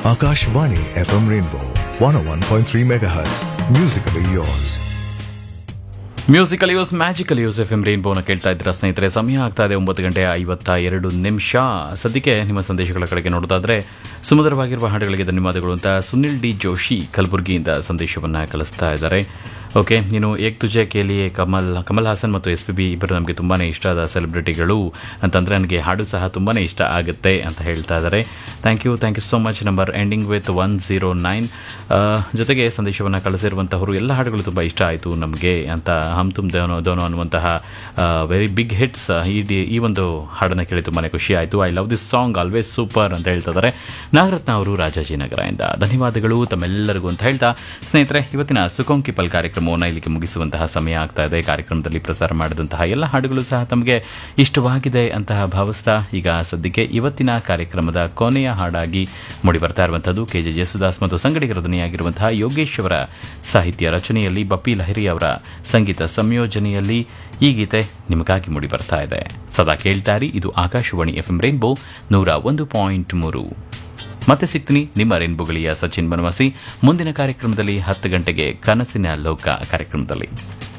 Akashvani FM Rainbow 101.3 MHz. Musically yours. Musical yours magical yours F M ಬೋನ ಕೇಳ್ತಾ ಇದ್ದೀರಾ ಸ್ನೇಹಿತರೆ ಸಮಯ ಆಗ್ತಾ ಇದೆ ಒಂಬತ್ತು ಗಂಟೆ ಐವತ್ತ ಎರಡು ನಿಮಿಷ ಸದ್ಯಕ್ಕೆ ನಿಮ್ಮ ಸಂದೇಶಗಳ ಕಡೆಗೆ ನೋಡೋದಾದ್ರೆ ಸುಮಧುರವಾಗಿರುವ ಹಾಡುಗಳಿಗೆ ಧನ್ಯವಾದಗಳು ಅಂತ ಸುನಿಲ್ ಡಿ ಜೋಶಿ ಕಲಬುರಗಿಯಿಂದ ಸಂದೇಶವನ್ನು ಕಳಿಸ್ತಾ ಇದ್ದಾರೆ ಓಕೆ ನೀನು ಏಕ್ ತುಜೆ ಕೇಲಿಯೇ ಕಮಲ್ ಕಮಲ್ ಹಾಸನ್ ಮತ್ತು ಎಸ್ ಪಿ ಬಿ ಇಬ್ಬರು ನಮಗೆ ತುಂಬಾ ಇಷ್ಟವಾದ ಸೆಲೆಬ್ರಿಟಿಗಳು ಅಂತಂದರೆ ನನಗೆ ಹಾಡು ಸಹ ತುಂಬಾ ಇಷ್ಟ ಆಗುತ್ತೆ ಅಂತ ಹೇಳ್ತಾ ಇದ್ದಾರೆ thank you thank you so much number ending with one zero nine ಜೊತೆಗೆ ಸಂದೇಶವನ್ನು ಕಳಿಸಿರುವಂತಹವರು ಎಲ್ಲ ಹಾಡುಗಳು ತುಂಬ ಇಷ್ಟ ಆಯಿತು ನಮಗೆ ಅಂತ ಹಮ್ ತುಮ್ ದೋನೋ ದೋನೋ ಅನ್ನುವಂತಹ ವೆರಿ ಬಿಗ್ ಹಿಟ್ಸ್ ಈ ಡಿ- ಈ ಒಂದು ಹಾಡನ್ನು ಕೇಳಿ ತುಂಬಾ ಖುಷಿ ಆಯಿತು I love this song always super ಅಂತ ಹೇಳ್ತಾ ಇದ್ದಾರೆ ನಾಗರತ್ನ ಅವರು ರಾಜಾಜಿನಗರದಿಂದ ಧನ್ಯವಾದಗಳು ತಮ್ಮೆಲ್ಲರಿಗೂ ಅಂತ ಹೇಳ್ತಾ ಸ್ನೇಹಿತರೆ ಇವತ್ತಿನ ಸುಖೋಂಕಿ ಪಲ್ ಕಾರ್ಯಕ್ರಮವನ್ನು ಇಲ್ಲಿಗೆ ಮುಗಿಸುವಂತಹ ಸಮಯ ಆಗ್ತಾ ಇದೆ ಕಾರ್ಯಕ್ರಮದಲ್ಲಿ ಪ್ರಸಾರ ಮಾಡಿದಂತಹ ಎಲ್ಲ ಹಾಡುಗಳು ಸಹ ತಮಗೆ ಇಷ್ಟವಾಗಿದೆ ಅಂತಹ ಭಾವಿಸ್ತಾ ಈಗ ಸದ್ಯಕ್ಕೆ ಇವತ್ತಿನ ಕಾರ್ಯಕ್ರಮದ ಕೊನೆಯ ಹಾಡಾಗಿ ಮೂಡಿ ಬರ್ತಾ ಇರುವಂಥದ್ದು ಕೆ ಜೆ ಜೇಸುದಾಸ್ ಮತ್ತು ಸಂಗಡಿಗರ ಧ್ವನಿಯಾಗಿರುವಂತಹ ಯೋಗೇಶ್ ಅವರ ಸಾಹಿತ್ಯ ರಚನೆಯಲ್ಲಿ ಬಪ್ಪಿ ಲಹರಿ ಅವರ ಸಂಗೀತ ಸಂಯೋಜನೆಯಲ್ಲಿ ಈ ಗೀತೆ ನಿಮಗಾಗಿ ಮೂಡಿ ಬರ್ತಾ ಇದೆ ಸದಾ ಕೇಳ್ತಾರಿ ಇದು ಆಕಾಶವಾಣಿ ಎಫ್ ಎಂ ರೈನ್ಬೋ ನೂರ ಒಂದು ಪಾಯಿಂಟ್ ಮೂರು ಮತ್ತೆ ಸಿಗ್ತೀನಿ ನಿಮ್ಮ ರೇನ್ಬೋಗಳಿಯ ಸಚಿನ್ ಬನವಾಸಿ ಮುಂದಿನ ಕಾರ್ಯಕ್ರಮದಲ್ಲಿ ಹತ್ತು ಗಂಟೆಗೆ ಕನಸಿನ ಲೋಕ ಕಾರ್ಯಕ್ರಮದಲ್ಲಿ